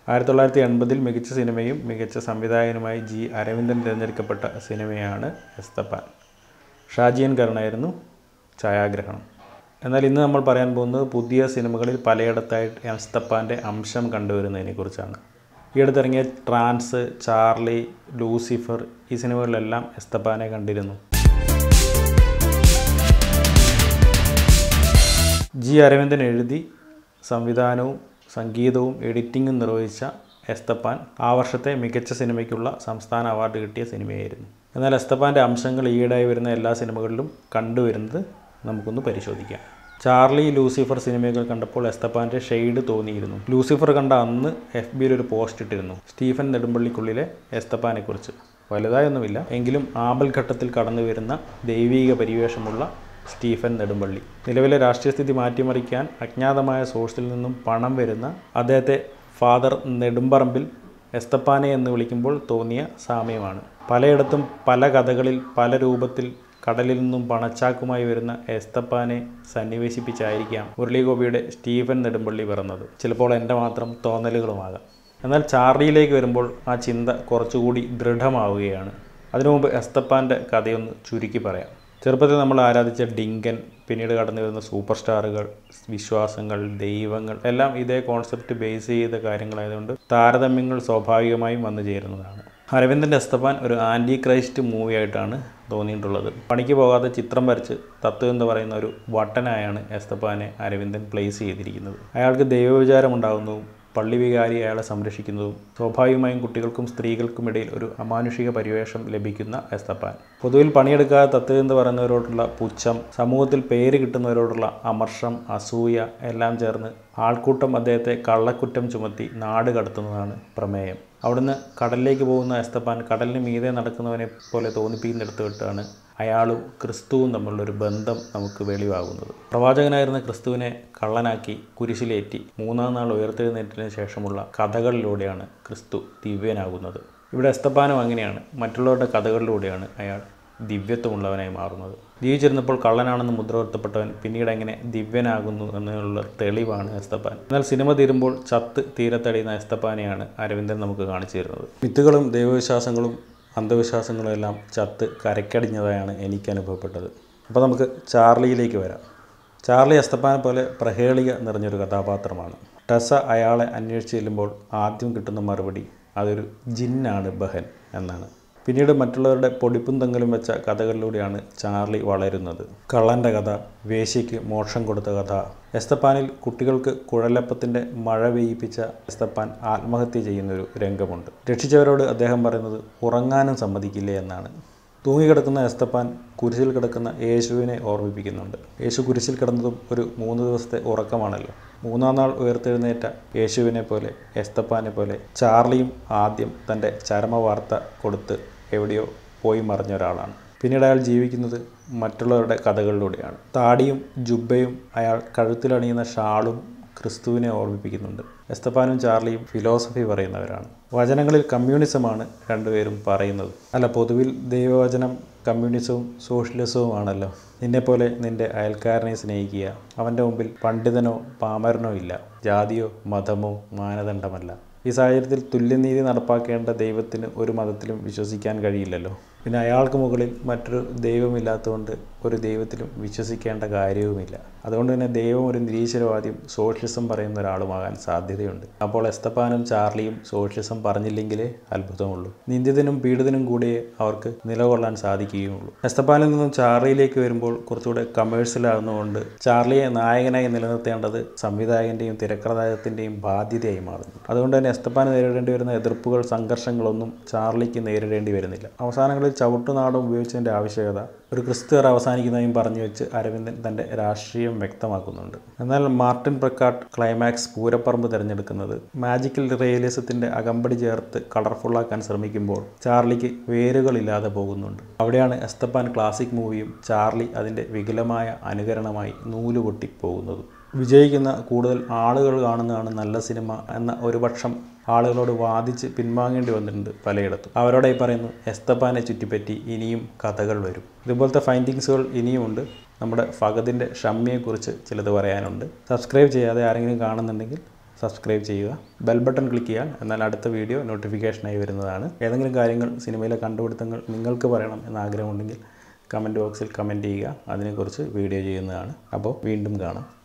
ആയിരത്തി തൊള്ളായിരത്തി എൺപതിൽ മികച്ച സിനിമയും മികച്ച സംവിധായകനുമായി ജി അരവിന്ദൻ തിരഞ്ഞെടുക്കപ്പെട്ട സിനിമയാണ് എസ്തപ്പാൻ ഷാജിയൻ കരുണായിരുന്നു ഛായാഗ്രഹണം എന്നാൽ ഇന്ന് നമ്മൾ പറയാൻ പോകുന്നത് പുതിയ സിനിമകളിൽ പലയിടത്തായിട്ട് എസ്തപ്പാൻ്റെ അംശം കണ്ടുവരുന്നതിനെക്കുറിച്ചാണ് ഈയടുത്തിറങ്ങിയ ട്രാൻസ് ചാർലി ലൂസിഫർ ഈ സിനിമകളിലെല്ലാം എസ്തപ്പാനെ കണ്ടിരുന്നു ജി അരവിന്ദൻ എഴുതി സംവിധാനവും സംഗീതവും എഡിറ്റിങ്ങും നിർവഹിച്ച എസ്തപ്പാൻ ആ വർഷത്തെ മികച്ച സിനിമയ്ക്കുള്ള സംസ്ഥാന അവാർഡ് കിട്ടിയ സിനിമയായിരുന്നു എന്നാൽ എസ്തപ്പാൻ്റെ അംശങ്ങൾ ഈയിടെയായി വരുന്ന എല്ലാ സിനിമകളിലും കണ്ടുവരുന്നത് നമുക്കൊന്ന് പരിശോധിക്കാം ചാർലി ലൂസിഫർ സിനിമകൾ കണ്ടപ്പോൾ എസ്തപ്പാൻ്റെ ഷെയ്ഡ് തോന്നിയിരുന്നു ലൂസിഫർ കണ്ട അന്ന് എഫ് ബിയിൽ ഒരു പോസ്റ്റ് ഇട്ടിരുന്നു സ്റ്റീഫൻ നെടുമ്പള്ളിക്കുള്ളിലെ എസ്തപ്പാനെക്കുറിച്ച് വലുതായൊന്നുമില്ല എങ്കിലും ആപൽഘട്ടത്തിൽ കടന്നു വരുന്ന ദൈവീക പരിവേഷമുള്ള സ്റ്റീഫൻ നെടുമ്പള്ളി നിലവിലെ രാഷ്ട്രീയ സ്ഥിതി മാറ്റിമറിക്കാൻ അജ്ഞാതമായ സോഴ്സിൽ നിന്നും പണം വരുന്ന അദ്ദേഹത്തെ ഫാദർ നെടുമ്പറമ്പിൽ എസ്തപ്പാനെ എന്ന് വിളിക്കുമ്പോൾ തോന്നിയ സാമ്യമാണ് പലയിടത്തും പല കഥകളിൽ പല രൂപത്തിൽ കടലിൽ നിന്നും പണച്ചാക്കുമായി വരുന്ന എസ്തപ്പാനെ സന്നിവേശിപ്പിച്ചായിരിക്കാം മുരളീഗോപിയുടെ സ്റ്റീഫൻ നെടുമ്പള്ളി പിറന്നത് ചിലപ്പോൾ എൻ്റെ മാത്രം തോന്നലുകളുമാകാം എന്നാൽ ചാർലിയിലേക്ക് വരുമ്പോൾ ആ ചിന്ത കുറച്ചുകൂടി ദൃഢമാവുകയാണ് അതിനു മുമ്പ് എസ്തപ്പാൻ്റെ കഥയൊന്ന് ചുരുക്കി പറയാം ചെറുപ്പത്തിൽ നമ്മൾ ആരാധിച്ച ഡിങ്കൻ പിന്നീട് കടന്നു വരുന്ന സൂപ്പർ സ്റ്റാറുകൾ വിശ്വാസങ്ങൾ ദൈവങ്ങൾ എല്ലാം ഇതേ കോൺസെപ്റ്റ് ബേസ് ചെയ്ത കാര്യങ്ങളായതുകൊണ്ട് താരതമ്യങ്ങൾ സ്വാഭാവികമായും വന്നു ചേരുന്നതാണ് അരവിന്ദൻ്റെ എസ്തപ്പാൻ ഒരു ആൻറ്റി ക്രൈസ്റ്റ് മൂവി ആയിട്ടാണ് തോന്നിയിട്ടുള്ളത് പണിക്ക് പോകാതെ ചിത്രം വരച്ച് തത്വം എന്ന് പറയുന്ന ഒരു വട്ടനായാണ് എസ്തപ്പാനെ അരവിന്ദൻ പ്ലേസ് ചെയ്തിരിക്കുന്നത് അയാൾക്ക് ദൈവവിചാരം ഉണ്ടാകുന്നതും പള്ളി വികാരി അയാളെ സംരക്ഷിക്കുന്നതും സ്വാഭാവികമായും കുട്ടികൾക്കും സ്ത്രീകൾക്കും ഇടയിൽ ഒരു അമാനുഷിക പരിവേഷം ലഭിക്കുന്ന എസ്തപ്പാൻ പൊതുവിൽ പണിയെടുക്കാതെ തത്വം എന്ന് പറയുന്നവരോടുള്ള പുച്ഛം സമൂഹത്തിൽ പേര് കിട്ടുന്നവരോടുള്ള അമർഷം അസൂയ എല്ലാം ചേർന്ന് ആൾക്കൂട്ടം അദ്ദേഹത്തെ കള്ളക്കുറ്റം ചുമത്തി നാട് കടത്തുന്നതാണ് പ്രമേയം അവിടുന്ന് കടലിലേക്ക് പോകുന്ന എസ്തപ്പാൻ കടലിന് മീതെ നടക്കുന്നവനെ പോലെ തോന്നിപ്പിക്കുന്നിടത്ത് വിട്ടാണ് അയാളും ക്രിസ്തുവും തമ്മിലുള്ളൊരു ബന്ധം നമുക്ക് വെളിവാകുന്നത് പ്രവാചകനായിരുന്ന ക്രിസ്തുവിനെ കള്ളനാക്കി കുരിശിലേറ്റി മൂന്നാം നാൾ ഉയർത്തെഴുന്നേറ്റതിന് ശേഷമുള്ള കഥകളിലൂടെയാണ് ക്രിസ്തു ദിവ്യനാകുന്നത് ഇവിടെ എസ്തപ്പാനും അങ്ങനെയാണ് മറ്റുള്ളവരുടെ കഥകളിലൂടെയാണ് അയാൾ ദിവ്യത്വമുള്ളവനായി മാറുന്നത് ജീവിച്ചിരുന്നപ്പോൾ കള്ളനാണെന്ന് മുദ്രവർത്തപ്പെട്ടവൻ പിന്നീട് എങ്ങനെ ദിവ്യനാകുന്നു എന്നുള്ള തെളിവാണ് എസ്തപ്പാൻ എന്നാൽ സിനിമ തീരുമ്പോൾ ചത്ത് തീരത്തടിയുന്ന എസ്തപ്പാനെയാണ് അരവിന്ദൻ നമുക്ക് കാണിച്ചു തരുന്നത് മിത്തുകളും ദൈവവിശ്വാസങ്ങളും അന്ധവിശ്വാസങ്ങളും എല്ലാം ചത്ത് കരക്കടിഞ്ഞതായാണ് എനിക്ക് അനുഭവപ്പെട്ടത് അപ്പോൾ നമുക്ക് ചാർലിയിലേക്ക് വരാം ചാർലി എസ്തപ്പാനെ പോലെ പ്രഹേളിക നിറഞ്ഞൊരു കഥാപാത്രമാണ് ടെസ അയാളെ അന്വേഷിച്ച് ചെല്ലുമ്പോൾ ആദ്യം കിട്ടുന്ന മറുപടി അതൊരു ജിന്നാണ് ബഹൻ എന്നാണ് പിന്നീട് മറ്റുള്ളവരുടെ പൊടിപ്പും തങ്ങലും വെച്ച കഥകളിലൂടെയാണ് ചാർലി വളരുന്നത് കള്ളൻ്റെ കഥ വേശ്യയ്ക്ക് മോക്ഷം കൊടുത്ത കഥ എസ്തപ്പാനിൽ കുട്ടികൾക്ക് കുഴലപ്പത്തിൻ്റെ മഴ പെയ്യിപ്പിച്ച എസ്തപ്പാൻ ആത്മഹത്യ ചെയ്യുന്നൊരു രംഗമുണ്ട് രക്ഷിച്ചവരോട് അദ്ദേഹം പറയുന്നത് ഉറങ്ങാനും സമ്മതിക്കില്ലേ എന്നാണ് തൂങ്ങിക്കിടക്കുന്ന എസ്തപ്പാൻ കുരിശിൽ കിടക്കുന്ന യേശുവിനെ ഓർമ്മിപ്പിക്കുന്നുണ്ട് യേശു കുരിശിൽ കിടന്നതും ഒരു മൂന്ന് ദിവസത്തെ ഉറക്കമാണല്ലോ മൂന്നാം നാൾ ഉയർത്തെഴുന്നേറ്റ യേശുവിനെ പോലെ എസ്തപ്പാനെ പോലെ ചാർലിയും ആദ്യം തൻ്റെ ചരമവാർത്ത കൊടുത്ത് എവിടെയോ പോയി മറിഞ്ഞ ഒരാളാണ് പിന്നീട് അയാൾ ജീവിക്കുന്നത് മറ്റുള്ളവരുടെ കഥകളിലൂടെയാണ് താടിയും ജുബയും അയാൾ കഴുത്തിലണിയുന്ന ഷാളും ക്രിസ്തുവിനെ ഓർമ്മിപ്പിക്കുന്നുണ്ട് എസ്തപ്പാനും ചാർലിയും ഫിലോസഫി പറയുന്നവരാണ് വചനങ്ങളിൽ കമ്മ്യൂണിസമാണ് രണ്ടുപേരും പറയുന്നത് അല്ല പൊതുവിൽ ദൈവവചനം കമ്മ്യൂണിസവും സോഷ്യലിസവുമാണല്ലോ നിന്നെപ്പോലെ നിന്റെ അയൽക്കാരനെ സ്നേഹിക്കുക അവൻ്റെ മുമ്പിൽ പണ്ഡിതനോ പാമരനോ ഇല്ല ജാതിയോ മതമോ മാനദണ്ഡമല്ല ഈ സാഹചര്യത്തിൽ തുല്യനീതി നടപ്പാക്കേണ്ട ദൈവത്തിന് ഒരു മതത്തിലും വിശ്വസിക്കാൻ കഴിയില്ലല്ലോ പിന്നെ അയാൾക്ക് മുകളിൽ മറ്റൊരു ദൈവമില്ലാത്തതുകൊണ്ട് ഒരു ദൈവത്തിലും വിശ്വസിക്കേണ്ട കാര്യവുമില്ല അതുകൊണ്ട് തന്നെ ദൈവം ഒരു നിരീശ്വരവാദിയും സോഷ്യലിസം പറയുന്ന ഒരാളുമാകാൻ സാധ്യതയുണ്ട് അപ്പോൾ എസ്തപ്പാനും ചാർലിയും സോഷ്യലിസം പറഞ്ഞില്ലെങ്കിലേ അത്ഭുതമുള്ളൂ നിന്ദിതനും പീഡിതനും കൂടിയേ അവർക്ക് നിലകൊള്ളാൻ സാധിക്കുകയുള്ളൂ എസ്തപ്പാനിൽ നിന്നും ചാർലിയിലേക്ക് വരുമ്പോൾ കുറച്ചുകൂടെ കമേഴ്സ്യലാകുന്നതുകൊണ്ട് ചാർലിയെ നായകനായി നിലനിർത്തേണ്ടത് സംവിധായകൻ്റെയും തിരക്കഥാകൃത്തിൻ്റെയും ബാധ്യതയായി മാറുന്നു അതുകൊണ്ട് തന്നെ എസ്തപ്പാന് നേരിടേണ്ടി വരുന്ന എതിർപ്പുകൾ സംഘർഷങ്ങളൊന്നും ചാർലിക്ക് നേരിടേണ്ടി വരുന്നില്ല അവസാനങ്ങളിൽ ചവിട്ടുനാടം ഉപയോഗിച്ചതിൻ്റെ ആവശ്യകത ഒരു ക്രിസ്തുവർ അവസാനിക്കുന്നതായും പറഞ്ഞു വെച്ച് അരവിന്ദൻ തൻ്റെ രാഷ്ട്രീയം വ്യക്തമാക്കുന്നുണ്ട് എന്നാൽ മാർട്ടിൻ പ്രക്കാട്ട് ക്ലൈമാക്സ് പൂരപ്പറമ്പ് തിരഞ്ഞെടുക്കുന്നത് മാജിക്കൽ റിയലിസത്തിൻ്റെ അകമ്പടി ചേർത്ത് കളർഫുള്ളാക്കാൻ ശ്രമിക്കുമ്പോൾ ചാർലിക്ക് വേരുകളില്ലാതെ പോകുന്നുണ്ട് അവിടെയാണ് എസ്തപ്പാൻ ക്ലാസിക് മൂവിയും ചാർലി അതിൻ്റെ വികലമായ അനുകരണമായി നൂലുപൊട്ടി പോകുന്നതും വിജയിക്കുന്ന കൂടുതൽ ആളുകൾ കാണുന്നതാണ് നല്ല സിനിമ എന്ന ഒരു പക്ഷം ആളുകളോട് വാദിച്ച് പിൻവാങ്ങേണ്ടി വന്നിട്ടുണ്ട് പലയിടത്തും അവരോടായി പറയുന്നു എസ്തപ്പാനെ ചുറ്റിപ്പറ്റി ഇനിയും കഥകൾ വരും ഇതുപോലത്തെ ഫൈൻഡിങ്സുകൾ ഇനിയുമുണ്ട് നമ്മുടെ ഫഗതിൻ്റെ ഷമ്മിയെക്കുറിച്ച് ചിലത് പറയാനുണ്ട് സബ്സ്ക്രൈബ് ചെയ്യാതെ ആരെങ്കിലും കാണുന്നുണ്ടെങ്കിൽ സബ്സ്ക്രൈബ് ചെയ്യുക ബെൽ ബട്ടൺ ക്ലിക്ക് ചെയ്യാൻ എന്നാൽ അടുത്ത വീഡിയോ നോട്ടിഫിക്കേഷനായി വരുന്നതാണ് ഏതെങ്കിലും കാര്യങ്ങൾ സിനിമയിലെ കണ്ടുപിടുത്തങ്ങൾ നിങ്ങൾക്ക് പറയണം എന്ന് ആഗ്രഹമുണ്ടെങ്കിൽ കമൻറ്റ് ബോക്സിൽ കമൻറ്റ് ചെയ്യുക അതിനെക്കുറിച്ച് വീഡിയോ ചെയ്യുന്നതാണ് അപ്പോൾ വീണ്ടും കാണാം